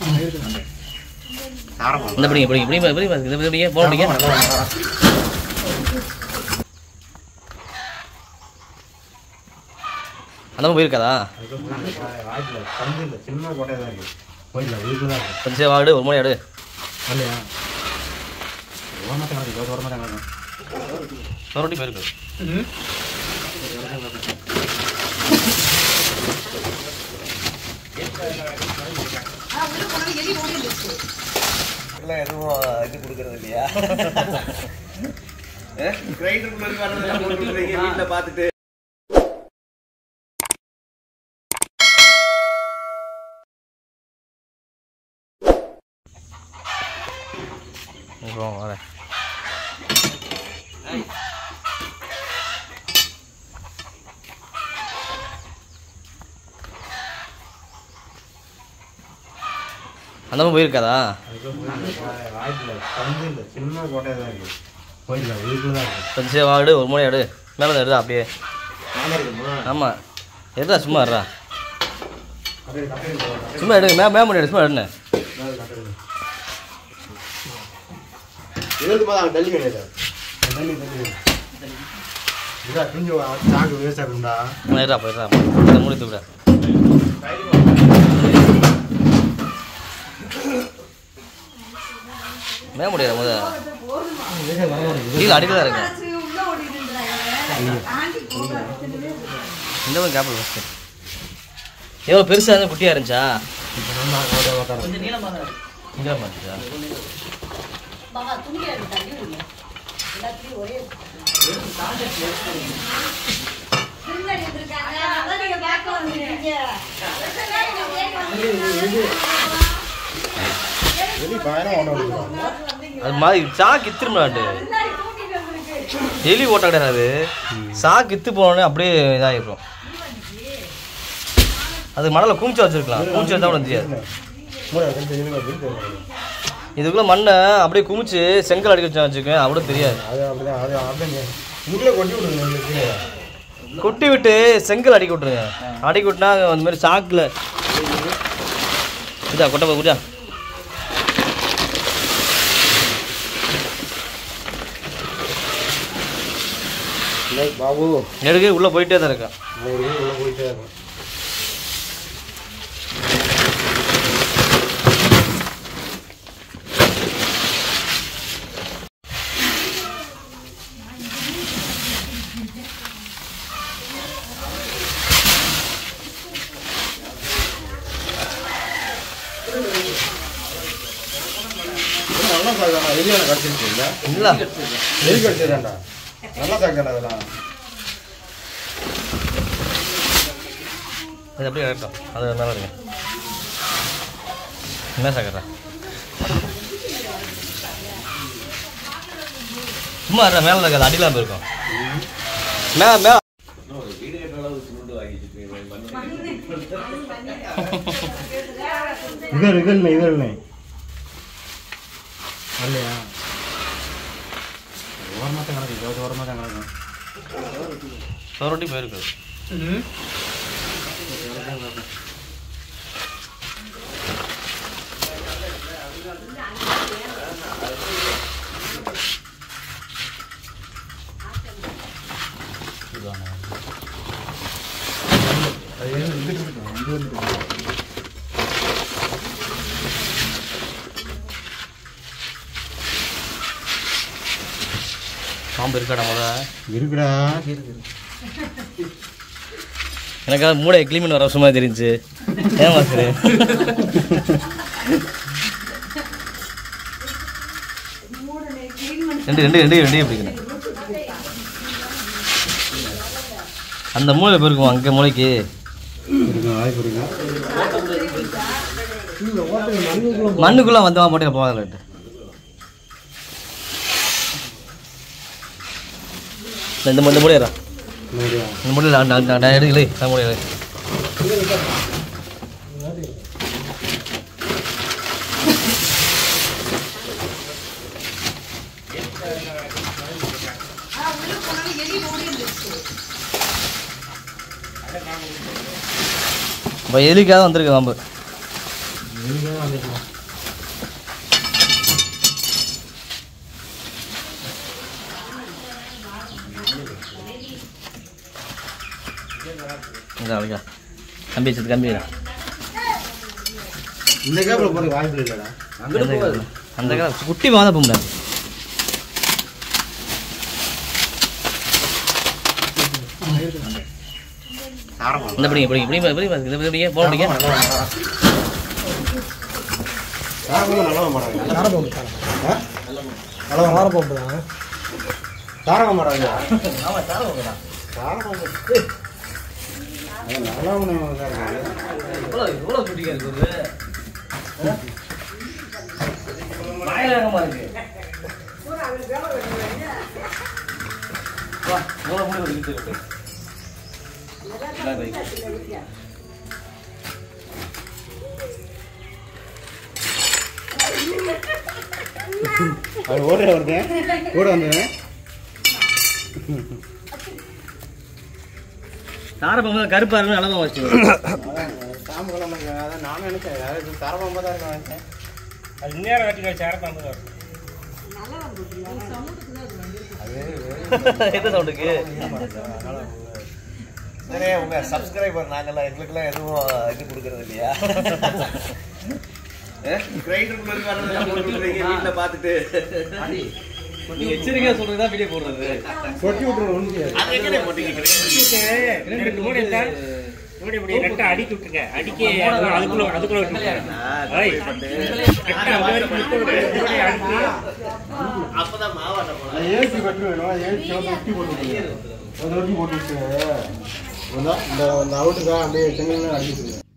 இந்த பிடிங்க பிடிங்க பிடிங்க பிடிங்க இந்த பிடிங்க போன பிடிங்க அந்த மாதிரி போயிருக்காதா சின்ன கோட்டையாக தான் இருக்கு போயிடலாம் வீட்டில் தான் இருக்கு கொஞ்சம் வாடு ஒரு மணி ஆடு இல்லையா ஓரமாக தான் கிடக்கு ஓரமாக தான் கிடக்கும் மறுபடி போயிருக்கு எதுவும் இது கொடுக்கறது இல்லையா வீட்டில் பார்த்துட்டு அப்புறம் வரேன் அந்த மாதிரி போயிருக்காதா வாய்ப்பில் பந்து இல்லை சின்ன கோட்டையாக தான் இருக்கு போயிடலாம் வீட்டில் தான் இருக்கு கொஞ்சம் வாடு ஒரு மணி ஆடு மேலே தான் எடுதா அப்படியே நானே இருக்குமா ஆமாம் எடுதா சும்மா இருடா அப்படியே கட்டை இருக்கு. சும்மா எடு மே மே பண்ணி எடு சும்மா எடுண்ணே மேலே கட்டை இருக்கு. இதுக்கு மேலே தள்ளி கிடையாது தள்ளி தள்ளி இதா கொஞ்சம் சாக்கு வேஸ்ட் ஆகும்டா எடுறா போயிடுறா இதை மூடி தூக்குடா மே முடியாது முத கீழே அடியில் தான் இருக்கேன் இந்த மாதிரி கேப்பிள் ஃபஸ்ட்டு எவ்வளோ பெருசாக இருந்தால் குட்டியாக இருந்துச்சா இப்போ நம்ம ஓட உட்கார இங்கே மாட்டுச்சா வெளியே பயணம் ஓட விடுவோம் அது மாதிரி சாக்கு இத்திருமாட்டு எலி ஓட்ட கிடையாது சாக்கு இத்து போனோடனே அப்படியே இதாகிடும் அது மணலை குமிச்சு வச்சிருக்கலாம் குமிச்சு வச்சா கூட தெரியாது மூணு கழிச்சு இருங்க அப்படின்னு தெரியாது. இதுக்குள்ள மண்ணை அப்படியே குமிச்சு செங்கல் அடிக்க வச்சா வச்சுக்கேன் அது கூட தெரியாது அது அப்படிதான் அது அப்படிங்க இதுக்குள்ளே கொட்டி விடுங்க உங்களுக்கு கீழே. கொட்டி விட்டு செங்கல் அடிக்க விட்ருங்க அடிக்க விட்டுனா அந்த மாதிரி சாக்கில் இதா கொட்டை போய் குடியா இல்லை பாபு நெடுக்கு உள்ளே போயிட்டே தான் இருக்கேன் ஒரு உள்ள போயிட்டே இருக்கும் நல்லா சாப்பிடா எரியான கடிச்சிருச்சு இல்லை இல்லை எரி கடிச்சிடா நல்லா சாப்பிடா அதெல்லாம் இது அப்படியே இருக்கட்டும் அது மேலே இருங்க என்ன சாக்கிறா சும்மா இருடா, மேலே இருக்காது அடிலாம் போயிருக்கும் மே மே இதழ் இதழ் இதழ் இல்லையா ஓரமாக தான் கிடக்கு ஜோதி ஓரமாக தான் கிடக்கும் சொரட்டி போயிருக்கு பாம்பு இருக்காடா முத இருக்குடா எனக்கு அது மூளை கிளீன் வர சும்மா தெரிஞ்சு ஏன் மாஸ்டர் ரெண்டு ரெண்டு ரெண்டு ரெண்டு பிடிக்கணும் அந்த மூளை போயிருக்கும் அங்கே மூளைக்கு இருக்கு வாய்ப்பு இருக்கு மண்ணுக்குள்ள வந்தவா போட்டு போகல இந்த இந்த மூலையா நூறுவா இந்த மூலையில் நான் நான் நான் எடுக்கல நான் மூலையில் இப்போ எலிக்காக வந்திருக்கு பாம்பு நீங்கள் தான் வந்துருக்கலாம் இந்தா வைக்கலாம் கம்பி வச்சது கம்பி வைடா. இந்த கேப்பில் போகிறதுக்கு வாய்ப்பு இல்லைடா அந்த அந்த கடை குட்டி வாங்க போக முடியாது இந்த பிடிங்க பிடிங்க பிடிங்க பிடிங்க இந்த பிடிங்க போட பிடிங்க தாரமாக நல்லா மாட்டாங்க காரப்பம்பு ஆ? நல்லா காரப்பம்பு தான் தாரமாக மாட்டாங்க ஆமாம் சார் ஓகேடா தாரமாக நல்லா இருக்காங்க இவ்வளோ இவ்வளோ குட்டிங்க இருக்குது பயங்கரமாக இருக்கு வா இவ்வளோ முடி ஒரு இருக்கு இருக்கு இந்தா வை. அது ஓடுற ஒருத்தன் கூட வந்தேன் தாரப்பம்பு கருப்பா இருக்கு அளவா வச்சு சாம்பு கிழமை அதான் நான் நினைச்சேன் யாரும் தாரமாக தான் இருக்க நினைச்சேன் அது இன்னேரம் கட்டி சேரப்பாம்பு தான் எந்த சவுண்டுக்கு சரி உங்க சப்ஸ்கிரைபர் நாங்கெல்லாம் எங்களுக்கெல்லாம் எதுவும் இது கொடுக்கறது இல்லையா கிரைண்டருக்குள்ள இருந்து வரதெல்லாம் போட்டு விட்டுறீங்க வீட்டில் பார்த்துட்டு நீங்க எச்சரிக்கையா சொல்றது தான் வீடியோ போடுறது கொட்டி விட்டுருவோம் ஒன்று அது எங்கே போட்டீங்க grinder? ரெண்டு மூணு இருந்தா மூடி இப்படி ரெட்டை அடிக்கி விட்டுருங்க அடிக்கி அது- அதுக்குள்ள அதுக்குள்ள விட்டுருங்க ஐய், ரெட்டை அது வரைக்கும் முட்டை விட்டு மூடி அடிச்சு அப்பதான் மாவாட்ட போல ஏசி கட்டு வேணும் ஏசி ஒட்டி போட்டு விட்டுருங்க. ஒரு ஒட்டி போட்டு விட்டு இந்த இந்த அவுட்டுக்கா அப்படியே செங்கல் அடிச்சுட்டு